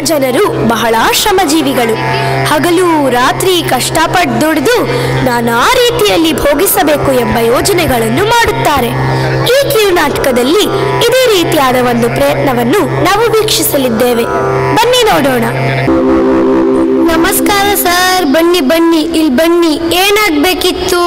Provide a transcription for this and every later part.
ಜನರು ಬಹಳ ಶ್ರಮಜೀವಿಗಳು ಹಗಲು ರಾತ್ರಿ ಕಷ್ಟಪಟ್ಟು ದುಡಿದು ನಾನಾ ರೀತಿಯಲ್ಲಿ ಭೋಗಿಸಬೇಕು ಎಂಬ ಯೋಜನೆಗಳನ್ನು ಮಾಡುತ್ತಾರೆ ಈ ಕಿರುನಾಟಕದಲ್ಲಿ ಇದೇ ರೀತಿಯಾದ ಒಂದು ಪ್ರಯತ್ನವನ್ನು ನಾವು ವೀಕ್ಷಿಸಲಿದ್ದೇವೆ ಬನ್ನಿ ನೋಡೋಣ ನಮಸ್ಕಾರ ಸರ್ ಬನ್ನಿ ಬನ್ನಿ ಇಲ್ಲಿ ಬನ್ನಿ ಏನಾಗಬೇಕಿತ್ತು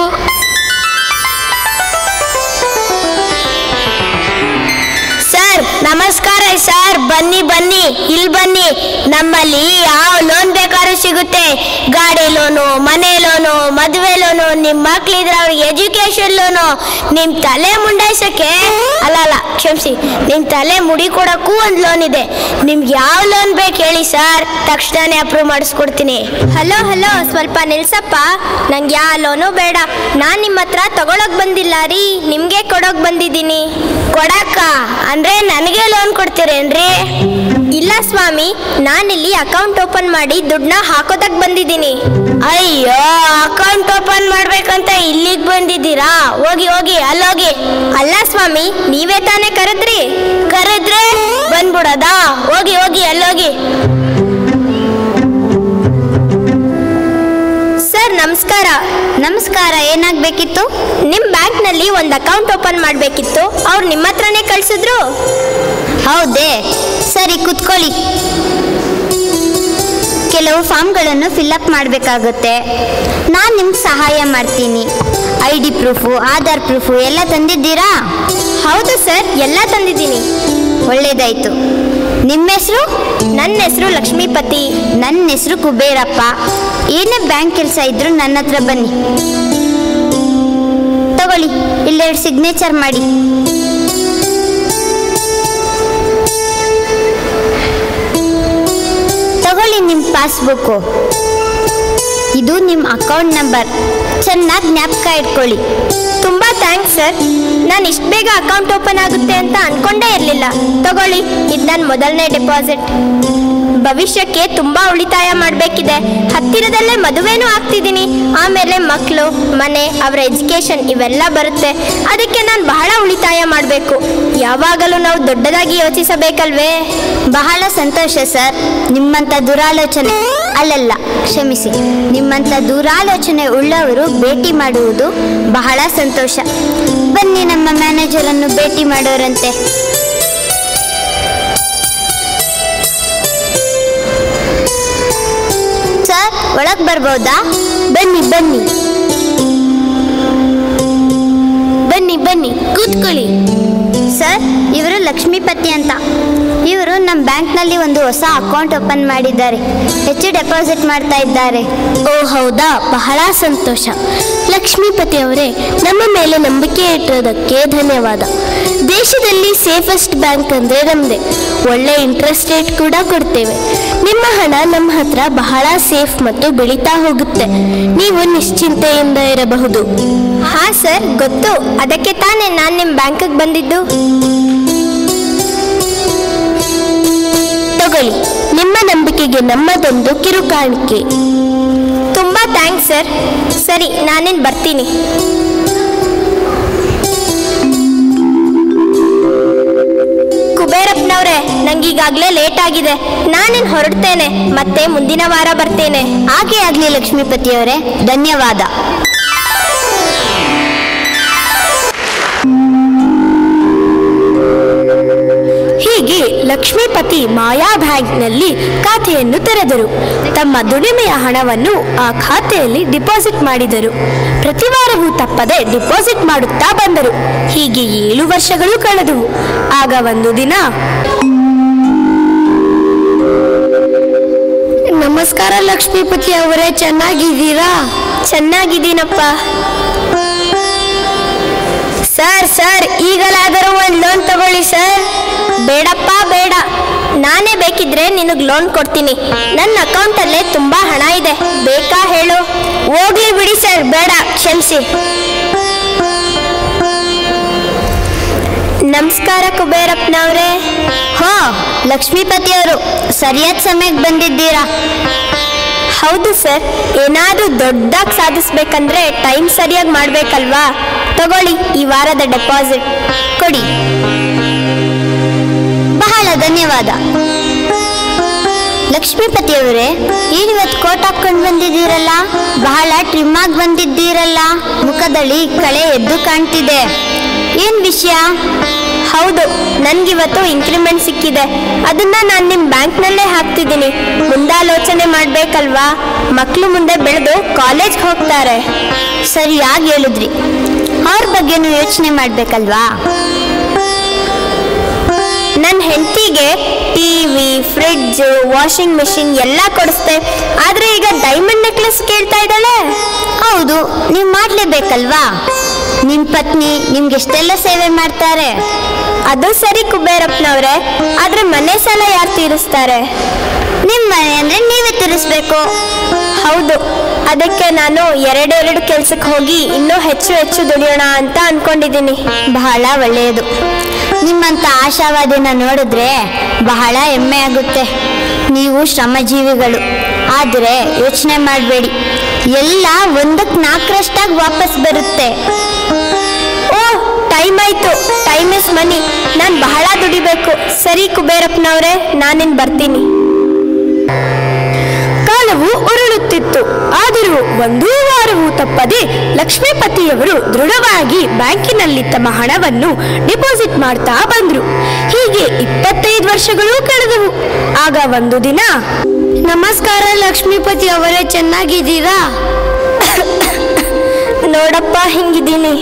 ಸರ್ ನಮಸ್ಕಾರ ಸರ್ ಬನ್ನಿ ಬನ್ನಿ ಇಲ್ಲಿ ಬನ್ನಿ ನಮ್ಮಲ್ಲಿ ಯಾವ ಲೋನ್ ಬೇಕಾದ್ರೂ ಸಿಗುತ್ತೆ ಗಾಡಿ ಲೋನು ಮನೆ ಲೋನು ಮದುವೆ ಲೋನು ನಿಮ್ಮ ಮಕ್ಳಿದ್ರೆ ಅವ್ರಿಗೆ ಎಜುಕೇಶನ್ ಲೋನು ನಿಮ್ಮ ತಲೆ ಮುಂಡಾಯ್ಸಕ್ಕೆ ಅಲ್ಲ ಅಲ್ಲ ಕ್ಷಮಿಸಿ ನಿಮ್ಮ ತಲೆ ಮುಡಿ ಕೊಡಕ್ಕೂ ಒಂದು ಲೋನ್ ಇದೆ ನಿಮ್ಗೆ ಯಾವ ಲೋನ್ ಬೇಕು ಹೇಳಿ ಸರ್ ತಕ್ಷಣನೇ ಅಪ್ರೂವ್ ಮಾಡಿಸ್ಕೊಡ್ತೀನಿ ಹಲೋ ಹಲೋ ಸ್ವಲ್ಪ ನಿಲ್ಸಪ್ಪ ನಂಗೆ ಯಾವ ಲೋನು ಬೇಡ ನಾನು ನಿಮ್ಮ ಹತ್ರ ತಗೊಳಕ್ ಬಂದಿಲ್ಲ ರೀ ನಿಮ್ಗೆ ಕೊಡೋಕ್ ಬಂದಿದ್ದೀನಿ ಕೊಡಕ್ಕ ಅಂದ್ರೆ ನನಗೆ ಲೋನ್ ಕೊಡ್ತೀರೇನ್ರಿ ಇಲ್ಲ ಸ್ವಾಮಿ ನಾನಿಲ್ಲಿ ಅಕೌಂಟ್ ಓಪನ್ ಮಾಡಿ ದುಡ್ಡನ್ನ ಹಾಕೋದಕ್ ಬಂದಿದ್ದೀನಿ ಅಯ್ಯೋ ಅಕೌಂಟ್ ಓಪನ್ ಮಾಡ್ಬೇಕಂತ ಇಲ್ಲಿಗೆ ಬಂದಿದ್ದೀರಾ ಹೋಗಿ ಹೋಗಿ ಅಲ್ಲೋಗಿ ಅಲ್ಲ ಸ್ವಾಮಿ ನೀವೇ ತಾನೇ ಕರೆದ್ರಿ ಕರೆದ್ರೆ ಬಂದ್ಬಿಡೋದಾ ಹೋಗಿ ಹೋಗಿ ಅಲ್ಲೋಗಿ ಸರ್ ನಮಸ್ಕಾರ ನಮಸ್ಕಾರ ಏನಾಗಬೇಕಿತ್ತು ನಿಮ್ಮ ಬ್ಯಾಂಕ್ನಲ್ಲಿ ಒಂದು ಅಕೌಂಟ್ ಓಪನ್ ಮಾಡಬೇಕಿತ್ತು ಅವ್ರು ನಿಮ್ಮ ಹತ್ರನೇ ಕಳಿಸಿದ್ರು ಹೌದೇ ಸರಿ ಕುತ್ಕೊಳ್ಳಿ ಕೆಲವು ಫಾರ್ಮ್ಗಳನ್ನು ಫಿಲ್ಅಪ್ ಮಾಡಬೇಕಾಗುತ್ತೆ ನಾನು ನಿಮ್ಗೆ ಸಹಾಯ ಮಾಡ್ತೀನಿ I D proof Aadhaar proof ಎಲ್ಲ ತಂದಿದ್ದೀರಾ ಹೌದು ಸರ್ ಎಲ್ಲ ತಂದಿದ್ದೀನಿ ಒಳ್ಳೇದಾಯ್ತು ನಿಮ್ಮ ಹೆಸರು ನನ್ನ ಹೆಸರು ಲಕ್ಷ್ಮೀಪತಿ ನನ್ನ ಹೆಸರು ಕುಬೇರಪ್ಪ ಏನೇ ಬ್ಯಾಂಕ್ ಕೆಲಸ ಇದ್ರೂ ನನ್ನ ಹತ್ರ ಬನ್ನಿ ತಗೊಳ್ಳಿ ಇಲ್ಲೆರಡು ಸಿಗ್ನೇಚರ್ ಮಾಡಿ ತಗೊಳ್ಳಿ ನಿಮ್ಮ ಪಾಸ್ಬುಕ್ಕು ಇದು ನಿಮ್ಮ ಅಕೌಂಟ್ ನಂಬರ್ ಚೆನ್ನಾಗಿ ಜ್ಞಾಪಕ ಇಟ್ಕೊಳ್ಳಿ ತುಂಬ ಥ್ಯಾಂಕ್ಸ್ ಸರ್ ನಾನು ಇಷ್ಟು ಬೇಗ ಅಕೌಂಟ್ ಓಪನ್ ಆಗುತ್ತೆ ಅಂತ ಅನ್ಕೊಂಡೇ ಇರಲಿಲ್ಲ ತಗೊಳ್ಳಿ ಇದು ನನ್ನ ಮೊದಲನೇ ಡೆಪಾಸಿಟ್ ಭವಿಷ್ಯಕ್ಕೆ ತುಂಬ ಉಳಿತಾಯ ಮಾಡಬೇಕಿದೆ ಹತ್ತಿರದಲ್ಲೇ ಮದುವೆನೂ ಆಗ್ತಿದ್ದೀನಿ ಆಮೇಲೆ ಮಕ್ಕಳು ಮನೆ ಅವರ ಎಜುಕೇಷನ್ ಇವೆಲ್ಲ ಬರುತ್ತೆ ಅದಕ್ಕೆ ನಾನು ಬಹಳ ಉಳಿತಾಯ ಮಾಡಬೇಕು ಯಾವಾಗಲೂ ನಾವು ದೊಡ್ಡದಾಗಿ ಯೋಚಿಸಬೇಕಲ್ವೇ ಬಹಳ ಸಂತೋಷ ಸರ್ ನಿಮ್ಮಂಥ ದುರಾಲೋಚನೆ ಅಲ್ಲಲ್ಲ ಕ್ಷಮಿಸಿ ನಿಮ್ಮಂಥ ದುರಾಲೋಚನೆ ಉಳ್ಳವರು ಭೇಟಿ ಮಾಡುವುದು ಬಹಳ ಸಂತೋಷ ಬನ್ನಿ ನಮ್ಮ ಮ್ಯಾನೇಜರನ್ನು ಭೇಟಿ ಮಾಡೋರಂತೆ ಸರ್ ಒಳಗೆ ಬರ್ಬೋದಾ ಬನ್ನಿ ಬನ್ನಿ ಬನ್ನಿ ಬನ್ನಿ ಕೂತ್ಕೊಳ್ಳಿ ಸರ್ ಇವರು ಲಕ್ಷ್ಮೀಪತಿ ಅಂತ ಇವರು ನಮ್ಮ ಬ್ಯಾಂಕ್ನಲ್ಲಿ ಒಂದು ಹೊಸ ಅಕೌಂಟ್ ಓಪನ್ ಮಾಡಿದ್ದಾರೆ ಹೆಚ್ಚು ಡೆಪಾಸಿಟ್ ಮಾಡ್ತಾ ಇದ್ದಾರೆ ಓ ಹೌದಾ ಬಹಳ ಸಂತೋಷ ಲಕ್ಷ್ಮೀಪತಿ ಅವರೇ ನಮ್ಮ ಮೇಲೆ ನಂಬಿಕೆ ಇಟ್ಟಿರೋದಕ್ಕೆ ಧನ್ಯವಾದ ದೇಶದಲ್ಲಿ ಸೇಫೆಸ್ಟ್ ಬ್ಯಾಂಕ್ ಅಂದರೆ ನಮ್ಮದೇ ಒಳ್ಳೆ ಇಂಟ್ರೆಸ್ಟ್ ರೇಟ್ ಕೂಡ ಕೊಡ್ತೇವೆ ನಿಮ್ಮ ಹಣ ನಮ್ಮ ಹತ್ರ ಬಹಳ ಸೇಫ್ ಮತ್ತು ಬೆಳೀತಾ ಹೋಗುತ್ತೆ ನೀವು ನಿಶ್ಚಿಂತೆಯಿಂದ ಇರಬಹುದು ಹಾ ಸರ್ ಗೊತ್ತು ಅದಕ್ಕೆ ತಾನೇ ನಾನು ನಿಮ್ಮ ಬ್ಯಾಂಕಿಗೆ ಬಂದಿದ್ದು ತಗೊಳ್ಳಿ ನಿಮ್ಮ ನಂಬಿಕೆಗೆ ನಮ್ಮದೊಂದು ಕಿರುಕಾಣಿಕೆ ತುಂಬ ಥ್ಯಾಂಕ್ಸ್ ಸರ್ ಸರಿ ನಾನೇನು ಬರ್ತೀನಿ ಕುಬೇರಪ್ಪನವ್ರೆ ನಂಗೀಗಾಗಲೇ ಲೇಟ್ ಆಗಿದೆ ನಾನೇನು ಹೊರಡ್ತೇನೆ ಮತ್ತೆ ಮುಂದಿನ ವಾರ ಬರ್ತೇನೆ ಹಾಗೆ ಆಗಲಿ ಲಕ್ಷ್ಮೀಪತಿಯವರೇ ಧನ್ಯವಾದ ಹೀಗೆ ಲಕ್ಷ್ಮೀಪತಿ ಮಾಯಾ ಬ್ಯಾಂಕ್ನಲ್ಲಿ ಖಾತೆಯನ್ನು ತೆರೆದರು ತಮ್ಮ ದುಡಿಮೆಯ ಹಣವನ್ನು ಆ ಖಾತೆಯಲ್ಲಿ ಡಿಪಾಸಿಟ್ ಮಾಡಿದರು ಪ್ರತಿವಾರವೂ ತಪ್ಪದೆ ಡಿಪಾಸಿಟ್ ಮಾಡುತ್ತಾ ಬಂದರು ಹೀಗೆ ಏಳು ವರ್ಷಗಳು ಕಳೆದವು ಆಗ ಒಂದು ದಿನ ನಮಸ್ಕಾರ ಲಕ್ಷ್ಮೀಪತಿ ಅವರೇ ಚೆನ್ನಾಗಿದ್ದೀರಾ ಚೆನ್ನಾಗಿದ್ದೀನಪ್ಪ ಸರ್ ಸರ್ ಈಗಲಾದರೂ ಒಂದು ಲೋನ್ ತಗೊಳ್ಳಿ ಸರ್ ಬೇಡಪ್ಪ ಬೇಡ ನಾನೇ ಬೇಕಿದ್ರೆ ನಿನಗೆ ಲೋನ್ ಕೊಡ್ತೀನಿ ನನ್ನ ಅಕೌಂಟಲ್ಲೇ ತುಂಬಾ ಹಣ ಇದೆ ಬೇಕಾ ಹೇಳು ಹೋಗ್ಲಿ ಬಿಡಿ ಸರ್ ಬೇಡ ಕ್ಷಮಿಸಿ ನಮಸ್ಕಾರ ಕುಬೇರಪ್ಪನವ್ರೆ ಹಾ ಲಕ್ಷ್ಮೀಪತಿಯವರು ಸರಿಯಾದ ಸಮಯಕ್ಕೆ ಬಂದಿದ್ದೀರಾ ಹೌದು ಸರ್ ಏನಾದರೂ ದೊಡ್ಡದಾಗಿ ಸಾಧಿಸ್ಬೇಕಂದ್ರೆ ಟೈಮ್ ಸರಿಯಾಗಿ ಮಾಡಬೇಕಲ್ವಾ ತಗೊಳ್ಳಿ ಈ ವಾರದ ಡೆಪಾಸಿಟ್ ಕೊಡಿ ಬಹಳ ಧನ್ಯವಾದ ಲಕ್ಷ್ಮೀಪತಿಯವರೇ ಇವತ್ತು ಕೋಟ್ ಹಾಕೊಂಡು ಬಂದಿದ್ದೀರಲ್ಲ ಬಹಳ ಟ್ರಿಮ್ ಆಗಿ ಬಂದಿದ್ದೀರಲ್ಲ ಮುಖದಲ್ಲಿ ಕಳೆ ಎದ್ದು ಕಾಣ್ತಿದೆ ಏನ್ ವಿಷಯ ಹೌದು ನನ್ಗಿವತ್ತು ಇನ್ಕ್ರಿಮೆಂಟ್ ಸಿಕ್ಕಿದೆ ಅದನ್ನ ನಾನು ನಿಮ್ಮ ಬ್ಯಾಂಕ್ನಲ್ಲೇ ಹಾಕ್ತಿದ್ದೀನಿ ಮುಂದಾಲೋಚನೆ ಮಾಡ್ಬೇಕಲ್ವಾ ಮಕ್ಕಳು ಮುಂದೆ ಬೆಳೆದು ಕಾಲೇಜ್ಗೆ ಹೋಗ್ತಾರೆ ಸರಿಯಾಗಿ ಹೇಳಿದ್ರಿ ಅವ್ರ ಬಗ್ಗೆನೂ ಯೋಚನೆ ಮಾಡ್ಬೇಕಲ್ವಾ ನನ್ನ ಹೆಂಡತಿಗೆ ಟಿವಿ ಫ್ರಿಡ್ಜ್ ವಾಷಿಂಗ್ ಮೆಷಿನ್ ಎಲ್ಲ ಕೊಡಿಸ್ದೆ ಆದ್ರೆ ಈಗ ಡೈಮಂಡ್ ನೆಕ್ಲೆಸ್ ಕೇಳ್ತಾ ಇದ್ದಾಳೆ ಹೌದು ನೀವು ಮಾಡ್ಲೇಬೇಕಲ್ವಾ ನಿಮ್ ಪತ್ನಿ ನಿಮ್ಗೆ ಎಷ್ಟೆಲ್ಲ ಸೇವೆ ಮಾಡ್ತಾರೆ ಅದು ಸರಿ ಕುಬೇರಪ್ಪನವ್ರೆ ಆದ್ರೆ ಮನೆ ಸಾಲ ಯಾರು ತೀರಿಸ್ತಾರೆ ನಿಮ್ ಮನೆ ಅಂದ್ರೆ ನೀವೇ ತಿರ್ಸ್ಬೇಕು ಹೌದು ಅದಕ್ಕೆ ನಾನು ಎರಡೆರಡು ಕೆಲ್ಸಕ್ಕೆ ಹೋಗಿ ಇನ್ನೂ ಹೆಚ್ಚು ಹೆಚ್ಚು ದುಡಿಯೋಣ ಅಂತ ಅನ್ಕೊಂಡಿದ್ದೀನಿ ಬಹಳ ಒಳ್ಳೆಯದು ನಿಮ್ಮಂತ ಆಶಾವಾದಿನ ನೋಡಿದ್ರೆ ಬಹಳ ಹೆಮ್ಮೆ ಆಗುತ್ತೆ ನೀವು ಶ್ರಮಜೀವಿಗಳು ಆದರೆ ಯೋಚನೆ ಮಾಡಬೇಡಿ ಎಲ್ಲ ಒಂದಕ್ಕೆ ನಾಲ್ಕರಷ್ಟಾಗಿ ವಾಪಸ್ ಬರುತ್ತೆ ಓ ಟೈಮ್ ಆಯ್ತು ಟೈಮ್ ಇಸ್ ಮನಿ ನಾನು ಬಹಳ ದುಡಿಬೇಕು ಸರಿ ಕುಬೇರಪ್ಪನವ್ರೆ ನಾನಿನ್ ಬರ್ತೀನಿ ಕಾಲವು ಉರುಳುತ್ತಿತ್ತು ಆದರೂ ಒಂದೂ ವಾರವೂ ತಪ್ಪದೆ ಲಕ್ಷ್ಮೀಪತಿಯವರು ದೃಢವಾಗಿ ಬ್ಯಾಂಕಿನಲ್ಲಿ ತಮ್ಮ ಹಣವನ್ನು ಡಿಪಾಸಿಟ್ ಮಾಡ್ತಾ ಬಂದ್ರು ಹೀಗೆ ಇಪ್ಪತ್ತೈದು ವರ್ಷಗಳು ಕಳೆದವು ಆಗ ಒಂದು ದಿನ ನಮಸ್ಕಾರ ಲಕ್ಷ್ಮೀಪತಿ ಅವರೇ ಚೆನ್ನಾಗಿದ್ದೀರಾ ನೋಡಪ್ಪ ಹಿಂಗಿದ್ದೀನಿ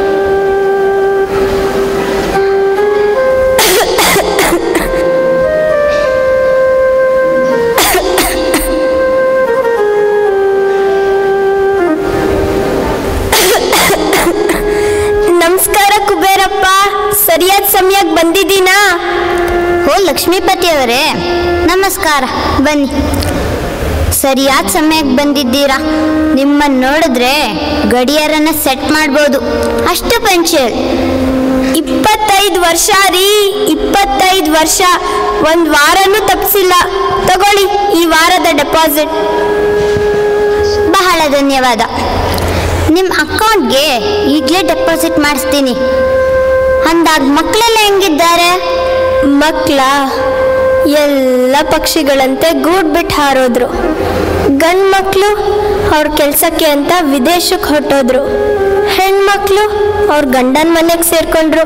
ನಮಸ್ಕಾರ ಕುಬೇರಪ್ಪ ಸರಿಯಾದ ಸಮಯಕ್ಕೆ ಬಂದಿದ್ದೀನಾ ಓ ಲಕ್ಷ್ಮೀಪತಿ ಅವರೇ ನಮಸ್ಕಾರ ಬನ್ನಿ ಸರಿಯಾದ ಸಮಯಕ್ಕೆ ಬಂದಿದ್ದೀರಾ ನಿಮ್ಮನ್ನು ನೋಡಿದ್ರೆ ಗಡಿಯಾರನ ಸೆಟ್ ಮಾಡ್ಬೋದು ಅಷ್ಟು ಪಂಚರ್ ಇಪ್ಪತ್ತೈದು ವರ್ಷ ರೀ ಇಪ್ಪತ್ತೈದು ವರ್ಷ ಒಂದು ವಾರನೂ ತಪ್ಪಿಸಿಲ್ಲ ತಗೊಳ್ಳಿ ಈ ವಾರದ ಡೆಪಾಸಿಟ್ ಬಹಳ ಧನ್ಯವಾದ ನಿಮ್ಮ ಅಕೌಂಟ್ಗೆ ಈಗಲೇ ಡೆಪಾಸಿಟ್ ಮಾಡಿಸ್ತೀನಿ ಅಂದಾಗ ಮಕ್ಕಳೆಲ್ಲ ಹೆಂಗಿದ್ದಾರೆ ಮಕ್ಕಳ ಎಲ್ಲ ಪಕ್ಷಿಗಳಂತೆ ಗೂಡ್ ಬಿಟ್ಟು ಹಾರೋದ್ರು ಗಂಡು ಮಕ್ಕಳು ಅವ್ರ ಕೆಲಸಕ್ಕೆ ಅಂತ ವಿದೇಶಕ್ಕೆ ಹೊರಟೋದ್ರು ಹೆಣ್ಮಕ್ಳು ಅವ್ರ ಗಂಡನ ಮನೆಗೆ ಸೇರ್ಕೊಂಡ್ರು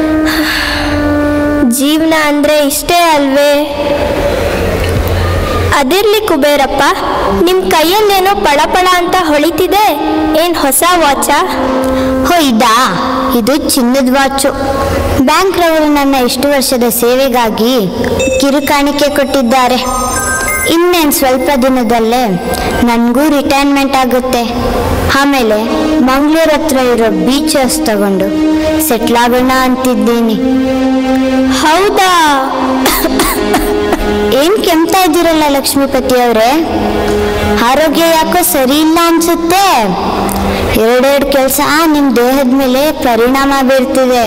ಜೀವನ ಅಂದರೆ ಇಷ್ಟೇ ಅಲ್ವೇ ಅದಿರ್ಲಿ ಕುಬೇರಪ್ಪ ನಿಮ್ಮ ಕೈಯಲ್ಲೇನೋ ಪಳಪಳ ಅಂತ ಹೊಳಿತಿದೆ ಏನು ಹೊಸ ವಾಚಾ ಹೋ ಇದಾ ಇದು ಚಿನ್ನದ ವಾಚು ಬ್ಯಾಂಕ್ರವರು ನನ್ನ ಇಷ್ಟು ವರ್ಷದ ಸೇವೆಗಾಗಿ ಕಿರುಕಾಣಿಕೆ ಕೊಟ್ಟಿದ್ದಾರೆ ಇನ್ನೇನು ಸ್ವಲ್ಪ ದಿನದಲ್ಲೇ ನನಗೂ ರಿಟೈರ್ಮೆಂಟ್ ಆಗುತ್ತೆ ಆಮೇಲೆ ಮಂಗಳೂರು ಹತ್ರ ಇರೋ ಬೀಚ್ ಹೌಸ್ ತಗೊಂಡು ಸೆಟ್ಲ್ ಆಗೋಣ ಅಂತಿದ್ದೀನಿ ಹೌದಾ ಏನ್ ಕೆಮ್ತಾ ಇದ್ದೀರಲ್ಲ ಲಕ್ಷ್ಮೀಪತಿ ಅವರೇ ಆರೋಗ್ಯ ಯಾಕೋ ಸರಿ ಇಲ್ಲ ಅನ್ಸುತ್ತೆ ಎರಡೆರಡು ಕೆಲಸ ನಿಮ್ಮ ದೇಹದ ಮೇಲೆ ಪರಿಣಾಮ ಬೀರ್ತಿದೆ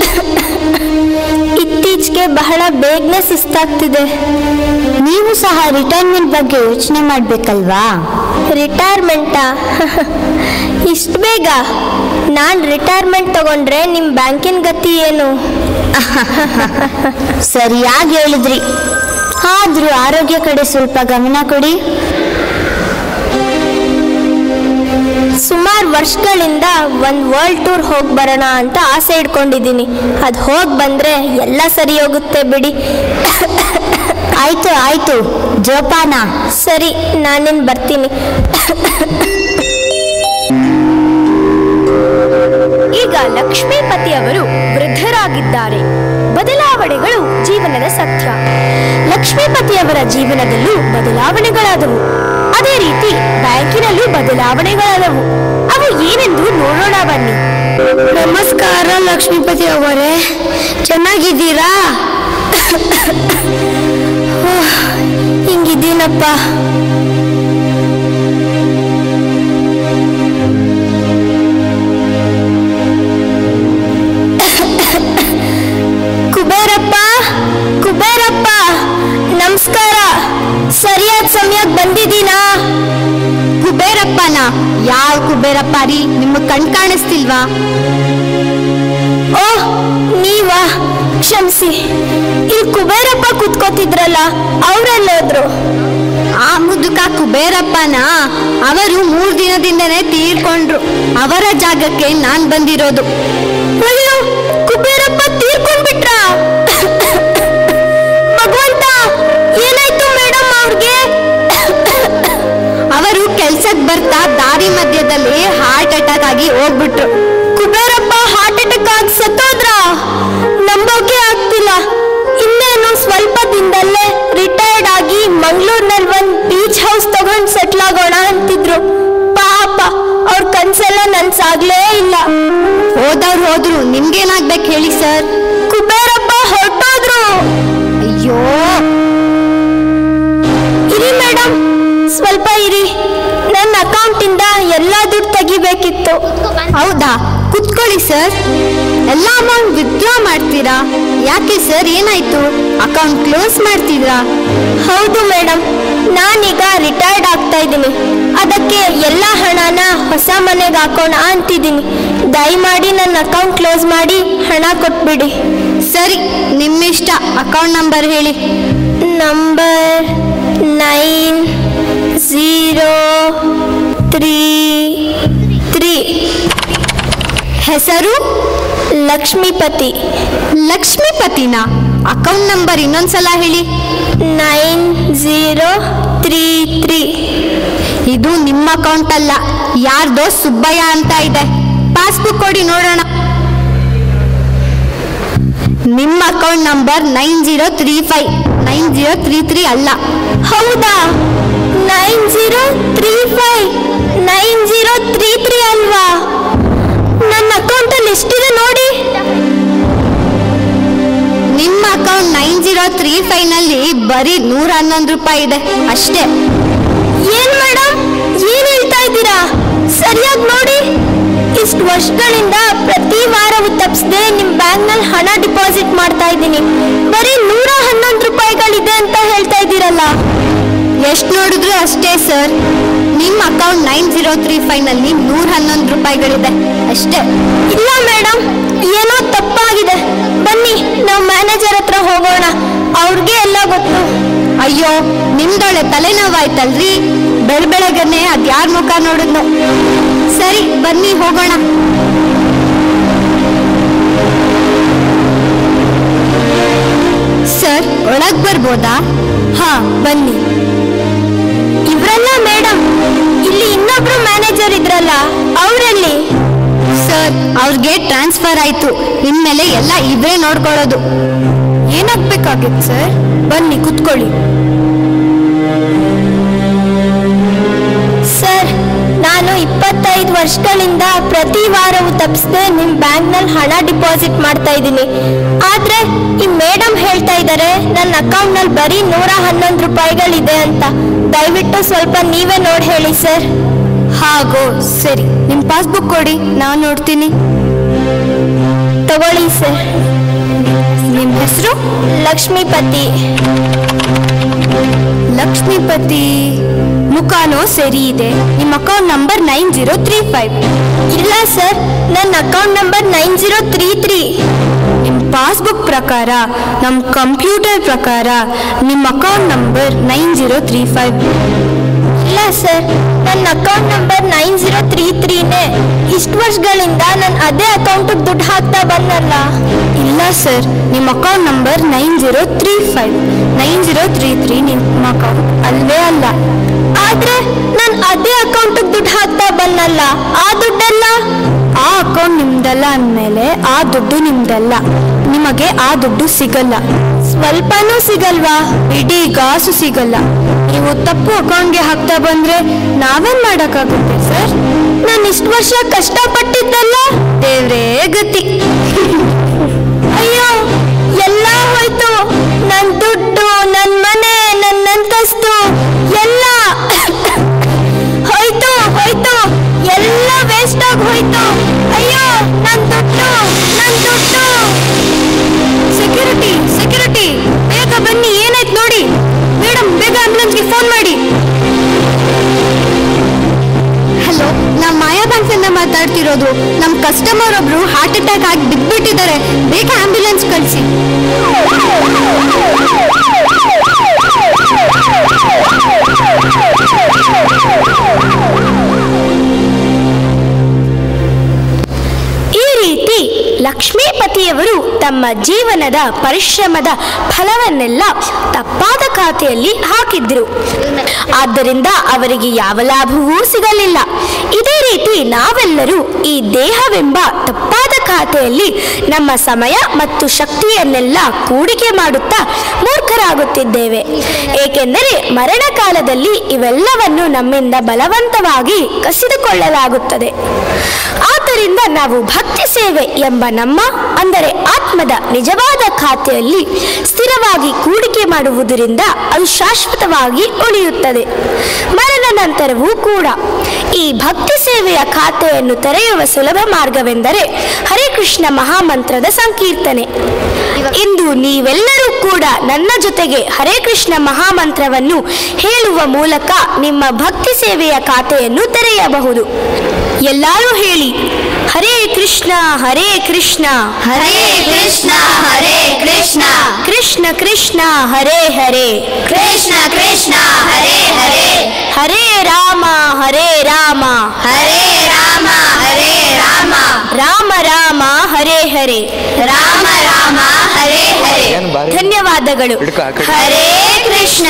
ಇತ್ತೀಚೆಗೆ ಬಹಳ ಬೇಗನೆ ಸುಸ್ತಾಗ್ತಿದೆ ನೀವು ಸಹ ರಿಟೈರ್ಮೆಂಟ್ ಬಗ್ಗೆ ಯೋಚನೆ ಮಾಡ್ಬೇಕಲ್ವಾ ರಿಟೈರ್ಮೆಂಟಾ ಇಷ್ಟು ಬೇಗ ನಾನು ರಿಟೈರ್ಮೆಂಟ್ ತಗೊಂಡ್ರೆ ನಿಮ್ಮ ಬ್ಯಾಂಕಿನ ಗತಿ ಏನು ಸರಿಯಾಗಿ ಹೇಳಿದ್ರಿ ಆದ್ರೂ ಆರೋಗ್ಯ ಕಡೆ ಸ್ವಲ್ಪ ಗಮನ ಕೊಡಿ ಸುಮಾರು ವರ್ಷಗಳಿಂದ ಒಂದು ವರ್ಲ್ಡ್ ಟೂರ್ ಹೋಗಿ ಬರೋಣ ಅಂತ ಆಸೆ ಇಟ್ಕೊಂಡಿದ್ದೀನಿ ಅದು ಹೋಗಿ ಬಂದರೆ ಎಲ್ಲ ಸರಿ ಹೋಗುತ್ತೆ ಬಿಡಿ ಆಯ್ತು ಆಯ್ತು ಜೋಪಾನ ಸರಿ ನಾನಿನ್ ಬರ್ತೀನಿ ಈಗ ಲಕ್ಷ್ಮೀಪತಿ ಅವರು ವೃದ್ಧರಾಗಿದ್ದಾರೆ ಬದಲಾವಣೆಗಳು ಜೀವನದ ಸತ್ಯ ಲಕ್ಷ್ಮೀಪತಿಯವರ ಜೀವನದಲ್ಲೂ ಬದಲಾವಣೆಗಳಾದವು ಅದೇ ರೀತಿ ಬ್ಯಾಂಕಿನಲ್ಲೂ ಬದಲಾವಣೆಗಳಾದವು ಅವು ಏನೆಂದು ನೋಡೋಣ ಬನ್ನಿ ನಮಸ್ಕಾರ ಲಕ್ಷ್ಮೀಪತಿ ಅವರೇ ಚೆನ್ನಾಗಿದ್ದೀರಾ ಹಿಂಗಿದ್ದೀನಪ್ಪ ಕುಬೇರಪ್ಪ ಕುಬೇರಪ್ಪ ನಮಸ್ಕಾರ ಸರಿಯಾದ ಸಮಯಕ್ಕೆ ಬಂದಿದ್ದೀನಾ ಕುಬೇರಪ್ಪನ ಯಾವ ಕುಬೇರಪ್ಪ ರೀ ನಿಮ್ಮ ಕಣ್ ಕಾಣಿಸ್ತಿಲ್ವಾ ಓಹ್ ನೀವಾ ಕ್ಷಮಿಸಿ ಇಲ್ಲಿ ಕುಬೇರಪ್ಪ ಕೂತ್ಕೋತಿದ್ರಲ್ಲ ಅವರೆಲ್ಲೋದ್ರು ಆ ಮುದುಕ ಕುಬೇರಪ್ಪನ ಅವರು ಮೂರ್ ದಿನದಿಂದನೇ ತೀರ್ಕೊಂಡ್ರು ಅವರ ಜಾಗಕ್ಕೆ ನಾನ್ ಬಂದಿರೋದು ಅಯ್ಯೋ ಕುಬೇರಪ್ಪ ತೀರ್ಕೊಂಡ್ಬಿಟ್ರ ಭಗವಂತ ಏನಾಯ್ತು ಮೇಡಮ್ ಅವ್ರಿಗೆ ಅವರು ಕೆಲ್ಸಕ್ ಬರ್ತಾ ದಾರಿ ಮಧ್ಯದಲ್ಲಿ ಹಾರ್ಟ್ ಅಟ್ಯಾಕ್ ಆಗಿ ಹೋಗ್ಬಿಟ್ರು ಕುಬೇರಪ್ಪ ಹಾರ್ಟ್ ಅಟ್ಯಾಕ್ ಆಗಿ ಸತ್ತೋದ್ರ ನಂಬೋಕೆ ಆಗ್ತಿಲ್ಲ ಇನ್ನೇನು ಸ್ವಲ್ಪ ದಿನದಲ್ಲೇ ರಿಟೈರ್ಡ್ ಆಗಿ ಮಂಗಳೂರಿನಲ್ಲಿ ಒಂದ್ ಬೀಚ್ ಹೌಸ್ ತಗೊಂಡ್ ಸೆಟ್ಲ್ ಆಗೋಣ ಅಂತಿದ್ರು ಪಾಪ ಅವ್ರ ಕನ್ಸೆಲ್ಲ ನನ್ಸಾಗ್ಲೇ ಇಲ್ಲ ಹೋದವ್ರು ಹೋದ್ರು ನಿಮ್ಗೇನಾಗ್ಬೇಕು ಹೇಳಿ ಸರ್ ಕುಬೇರಪ್ಪ ಹೊರಟೋದ್ರು ಅಯ್ಯೋ ಇರಿ ಮೇಡಮ್ ಸ್ವಲ್ಪ ಇರಿ ನನ್ನ ಅಕೌಂಟಿಂದ ಎಲ್ಲ ದುಡ್ಡು ತೆಗಿಬೇಕಿತ್ತು ಹೌದಾ ಕುತ್ಕೊಳ್ಳಿ ಸರ್ ಎಲ್ಲ ಅಮೌಂಟ್ ವಿತ್ಡ್ರಾ ಮಾಡ್ತೀರಾ ಯಾಕೆ ಸರ್ ಏನಾಯ್ತು ಅಕೌಂಟ್ ಕ್ಲೋಸ್ ಮಾಡ್ತಿದ್ರಾ ಹೌದು ಮೇಡಮ್ ನಾನೀಗ ರಿಟೈರ್ಡ್ ಆಗ್ತಾ ಇದ್ದೀನಿ ಅದಕ್ಕೆ ಎಲ್ಲ ಹಣನ ಹೊಸ ಮನೆಗೆ ಹಾಕೋಣ ಅಂತಿದ್ದೀನಿ ದಯಮಾಡಿ ನನ್ನ ಅಕೌಂಟ್ ಕ್ಲೋಸ್ ಮಾಡಿ ಹಣ ಕೊಟ್ಬಿಡಿ ಸರಿ ನಿಮ್ಮಿಷ್ಟ ಅಕೌಂಟ್ ನಂಬರ್ ಹೇಳಿ number nine zero three three ಹೆಸರು ಲಕ್ಷ್ಮೀಪತಿ ಲಕ್ಷ್ಮೀಪತಿನ ಅಕೌಂಟ್ ನಂಬರ್ ಇನ್ನೊಂದ್ಸಲ ಹೇಳಿ ನೈನ್ ಝೀರೋ ತ್ರೀ ತ್ರೀ ಇದು ನಿಮ್ಮ ಅಕೌಂಟ್ ಅಲ್ಲ ಯಾರ್ದೋ ಸುಬ್ಬಯ್ಯ ಅಂತ ಇದೆ ಪಾಸ್ಬುಕ್ ಕೊಡಿ ನೋಡೋಣ ನಿಮ್ಮ account number nine zero three five nine zero three three ಅಲ್ಲ ಹೌದಾ nine zero three five nine zero three three ಅಲ್ವಾ ನನ್ನ ಅಕೌಂಟಲ್ಲಿ ಎಷ್ಟಿದೆ ನೋಡಿ ನಿಮ್ಮ account nine zero three five ನಲ್ಲಿ ಬರೀ ನೂರ ಹನ್ನೊಂದು ರೂಪಾಯಿ ಇದೆ ಅಷ್ಟೇ ಏನ್ ಮೇಡಮ್ ಏನ್ ಹೇಳ್ತಾ ಇದ್ದೀರಾ ಸರಿಯಾಗಿ ನೋಡಿ ಇಷ್ಟು ವರ್ಷಗಳಿಂದ ಪ್ರತಿ ವಾರವೂ ತಪ್ಪಿಸದೆ ನಿಮ್ ಬ್ಯಾಂಕ್ನಲ್ಲಿ ಹಣ ಡಿಪಾಸಿಟ್ ಮಾಡ್ತಾ ಇದ್ದೀನಿ ಬರೀ ನೂರ ಹನ್ನೊಂದು ರೂಪಾಯಿಗಳಿದೆ ಅಂತ ಹೇಳ್ತಾ ಇದ್ದೀರಲ್ಲ ಎಷ್ಟು ನೋಡಿದ್ರು ಅಷ್ಟೇ ಸರ್ ನಿಮ್ಮ account nine zero three five ನಲ್ಲಿ ನೂರ ಹನ್ನೊಂದು ರೂಪಾಯಿಗಳಿದೆ ಅಷ್ಟೇ ಇಲ್ಲ ಮೇಡಮ್ ಏನೋ ತಪ್ಪಾಗಿದೆ ಬನ್ನಿ ನಾವು ಮ್ಯಾನೇಜರ್ ಹತ್ರ ಹೋಗೋಣ ಅವ್ರಿಗೆ ಎಲ್ಲ ಗೊತ್ತು ಅಯ್ಯೋ ನಿಮ್ದೊಳೆ ತಲೆನೋವಾಯ್ತಲ್ರಿ ಬೆಳ ಬೆಳಗ್ಗೆನೆ ಅದ್ಯಾರ ಮುಖ ನೋಡಿದ್ನು ಸರಿ ಬನ್ನಿ ಹೋಗೋಣ ಸರ್ ಒಳಗ್ ಬರ್ಬೋದಾ ಹಾ ಬನ್ನಿ ಇವ್ರಲ್ಲ ಮೇಡಮ್ ಇಲ್ಲಿ ಇನ್ನೊಬ್ರು ಮ್ಯಾನೇಜರ್ ಇದ್ರಲ್ಲ ಅವರಲ್ಲಿ ಸರ್ ಅವ್ರಿಗೆ ಟ್ರಾನ್ಸ್ಫರ್ ಆಯ್ತು ಇನ್ಮೇಲೆ ಎಲ್ಲ ಇವ್ರೇ ನೋಡ್ಕೊಳ್ಳೋದು ಏನಾಗ್ಬೇಕಾಗಿತ್ತು ಸರ್ ಬನ್ನಿ ಕುತ್ಕೊಳ್ಳಿ ಸರ್ ನಾನು ಇಪ್ಪತ್ತೈದು ವರ್ಷಗಳಿಂದ ಪ್ರತಿ ವಾರವೂ ತಪ್ಪಿಸದೆ ನಿಮ್ಮ ಬ್ಯಾಂಕ್ನಲ್ಲಿ ಹಣ ಡಿಪಾಸಿಟ್ ಮಾಡ್ತಾ ಇದ್ದೀನಿ ಆದ್ರೆ ಈ ಮೇಡಮ್ ಹೇಳ್ತಾ ಇದ್ದಾರೆ ನನ್ನ ಅಕೌಂಟ್ನಲ್ಲಿ ಬರೀ ನೂರ ಹನ್ನೊಂದು ರೂಪಾಯಿಗಳಿದೆ ಅಂತ ದಯವಿಟ್ಟು ಸ್ವಲ್ಪ ನೀವೇ ನೋಡಿ ಹೇಳಿ ಸರ್ ಹಾಗೋ ಸರಿ ನಿಮ್ ಪಾಸ್ಬುಕ್ ಕೊಡಿ ನಾನು ನೋಡ್ತೀನಿ ತಗೊಳ್ಳಿ ಸರ್ ನಿಮ್ ಹೆಸರು ಲಕ್ಷ್ಮೀಪತಿ ಲಕ್ಷ್ಮೀಪತಿ ಮುಖಾನೋ ಸರಿ ಇದೆ ನಿಮ್ಮ account number nine zero three five ಇಲ್ಲ ಸರ್ ನನ್ನ account number nine zero three three ನಿಮ್ಮ ಪಾಸ್ಬುಕ್ ಪ್ರಕಾರ ನಮ್ಮ ಕಂಪ್ಯೂಟರ್ ಪ್ರಕಾರ ನಿಮ್ಮ account number nine zero three five ಇಲ್ಲ ಸರ್ ನನ್ನ account number nine zero three ತ್ರೀನೇ ಇಷ್ಟು ವರ್ಷಗಳಿಂದ ನಾನು ಅದೇ ಅಕೌಂಟಿಗೆ ದುಡ್ಡು ಹಾಕ್ತಾ ಬಂದಲ್ಲ ಇಲ್ಲ ಸರ್ ನಿಮ್ಮ account number nine zero three five nine zero three three ನಿಮ್ಮ ಅಕೌಂಟ್ ಅಲ್ವೇ ಅಲ್ಲ ಆದ್ರೆ ನಾನು ಅದೇ ಅಕೌಂಟಿಗೆ ದುಡ್ಡು ಹಾಕ್ತಾ ಬಂದಲ್ಲ ಆ ದುಡ್ಡೆಲ್ಲ ಆ ಅಕೌಂಟ್ ನಿಮ್ದಲ್ಲ ಅಂದಮೇಲೆ ಆ ದುಡ್ಡು ನಿಮ್ದಲ್ಲ ನಿಮಗೆ ಆ ದುಡ್ಡು ಸಿಗಲ್ಲ ಸ್ವಲ್ಪನೂ ಸಿಗಲ್ವಾ ಇಡೀ ಗಾಸು ಸಿಗಲ್ಲ ನೀವು ತಪ್ಪು ಅಕೌಂಟ್ಗೆ ಹಾಕ್ತಾ ಬಂದ್ರೆ ನಾವೇನ್ ಮಾಡಕ್ಕಾಗುತ್ತೆ ಸರ್ ನಾನು ಇಷ್ಟು ವರ್ಷ ಕಷ್ಟಪಟ್ಟಿದ್ದಲ್ಲ ದೇವ್ರೇ ಗತಿ ಅಯ್ಯೋ ಎಲ್ಲ ಹೋಯ್ತು ನನ್ನ ದುಡ್ಡು ನನ್ನ ಮನೆ ನನ್ನ ಅಂತಸ್ತು ಎಲ್ಲ ಹೋಯ್ತು ಹೋಯ್ತು ಎಲ್ಲ ವೇಸ್ಟ್ ಆಗಿ ಹೋಯ್ತು ಅಯ್ಯೋ ನನ್ನ ದುಡ್ಡು ನನ್ನ ದುಡ್ಡು ಸೆಕ್ಯೂರಿಟಿ ಸೆಕ್ಯೂರಿಟಿ ಬೇಗ ಬನ್ನಿ ಏನಾಯ್ತು ನೋಡಿ ಮೇಡಮ್ ಬೇಗ ಆಂಬುಲೆನ್ಸ್ಗೆ ಫೋನ್ ಮಾಡಿ ಹಲೋ ನಾ ಮಾಯಾ ಬ್ಯಾಂಕ್ನಿಂದ ಮಾತಾಡ್ತಿರೋದು ನಮ್ಮ ಕಸ್ಟಮರ್ ಒಬ್ರು ಹಾರ್ಟ್ ಅಟ್ಯಾಕ್ ಆಗಿ ಬಿದ್ದ್ಬಿಟ್ಟಿದ್ದಾರೆ ಬೇಗ ಆಂಬ್ಯುಲೆನ್ಸ್ ಕಳಿಸಿ ಈ ರೀತಿ ಲಕ್ಷ್ಮೀಪತಿಯವರು ತಮ್ಮ ಜೀವನದ ಪರಿಶ್ರಮದ ಫಲವನ್ನೆಲ್ಲ ತಪ್ಪಾದ ಖಾತೆಯಲ್ಲಿ ಹಾಕಿದ್ರು ಆದ್ದರಿಂದ ಅವರಿಗೆ ಯಾವ ಲಾಭವೂ ಸಿಗಲಿಲ್ಲ ಇದೇ ರೀತಿ ನಾವೆಲ್ಲರೂ ಈ ದೇಹವೆಂಬ ತಪ್ಪಾದ ಖಾತೆಯಲ್ಲಿ ನಮ್ಮ ಸಮಯ ಮತ್ತು ಶಕ್ತಿಯನ್ನೆಲ್ಲ ಕೂಡಿಕೆ ಮಾಡುತ್ತಾ ಮೂರ್ಖರಾಗುತ್ತಿದ್ದೇವೆ ಏಕೆಂದರೆ ಮರಣ ಕಾಲದಲ್ಲಿ ಇವೆಲ್ಲವನ್ನು ನಮ್ಮಿಂದ ಬಲವಂತವಾಗಿ ಕಸಿದುಕೊಳ್ಳಲಾಗುತ್ತದೆ ಆದ್ದರಿಂದ ನಾವು ಭಕ್ತಿ ಸೇವೆ ಎಂಬ ನಮ್ಮ ಅಂದರೆ ಆತ್ಮದ ನಿಜವಾದ ಖಾತೆಯಲ್ಲಿ ಸ್ಥಿರವಾಗಿ ಕೂಡಿಕೆ ಮಾಡುವುದರಿಂದ ಅದು ಶಾಶ್ವತವಾಗಿ ಉಳಿಯುತ್ತದೆ ಮರಣ ನಂತರವೂ ಕೂಡ ಈ ಭಕ್ತಿ ಸೇವೆಯ ಖಾತೆಯನ್ನು ತೆರೆಯುವ ಸುಲಭ ಮಾರ್ಗವೆಂದರೆ ಹರೇ ಕೃಷ್ಣ ಮಹಾಮಂತ್ರದ ಸಂಕೀರ್ತನೆ ಇಂದು ನೀವೆಲ್ಲರೂ ಕೂಡ ನನ್ನ ಜೊತೆಗೆ ಹರೇ ಕೃಷ್ಣ ಮಹಾಮಂತ್ರವನ್ನು ಹೇಳುವ ಮೂಲಕ ನಿಮ್ಮ ಭಕ್ತಿ ಸೇವೆಯ ಖಾತೆಯನ್ನು ತೆರೆಯಬಹುದು ಎಲ್ಲರೂ ಹೇಳಿ ಹರೇ ಕೃಷ್ಣ ಹರೇ ಕೃಷ್ಣ ಹರೇ ಕೃಷ್ಣ ಹರೇ ಕೃಷ್ಣ ಕೃಷ್ಣ ಕೃಷ್ಣ ಹರೇ ಹರೇ ಕೃಷ್ಣ ಕೃಷ್ಣ ಹರೇ ಹರೇ ಹರೇ ರಾಮ ಹರೇ ರಾಮ ಹರೇ ರಾಮ ಹರೇ ರಾಮ ರಾಮ ರಾಮ ಹರೇ ಹರೇ ರಾಮ ರಾಮ ಹರೇ ಹರೇ ಏನು ಬಾರಿ ಧನ್ಯವಾದಗಳು ಹಿಡ್ಕೊ ಆ ಕಡೆ. ಹರೇ Krishna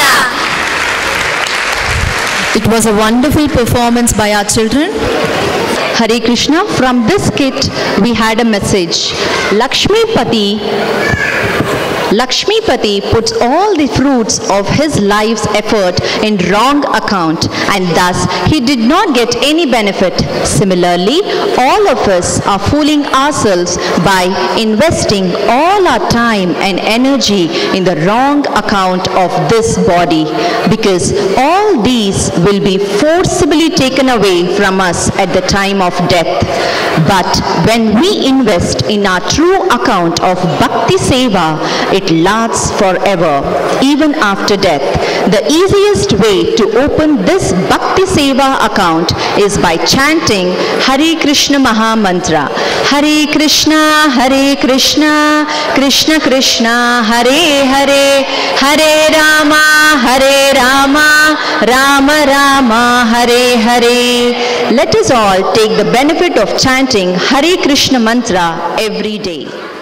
It was a wonderful performance by our children. Hare Krishna, from this kit we had a message. Lakshmi Pati Lakshmi Pati puts all the fruits of his life's effort in wrong account and thus he did not get any benefit. Similarly, all of us are fooling ourselves by investing all our time and energy in the wrong account of this body because all these will be forcibly taken away from us at the time of death. But when we invest in our true account of Bhakti Seva, it lasts forever, even after death. The easiest way to open this Bhakti Seva account is by chanting Hare Krishna Maha Mantra. Hare Krishna, Hare Krishna, Krishna Krishna, Hare Hare, Hare Rama, Hare Rama, Rama Rama, Hare Hare. Let us all take the benefit of chanting Hare Krishna Mantra every day.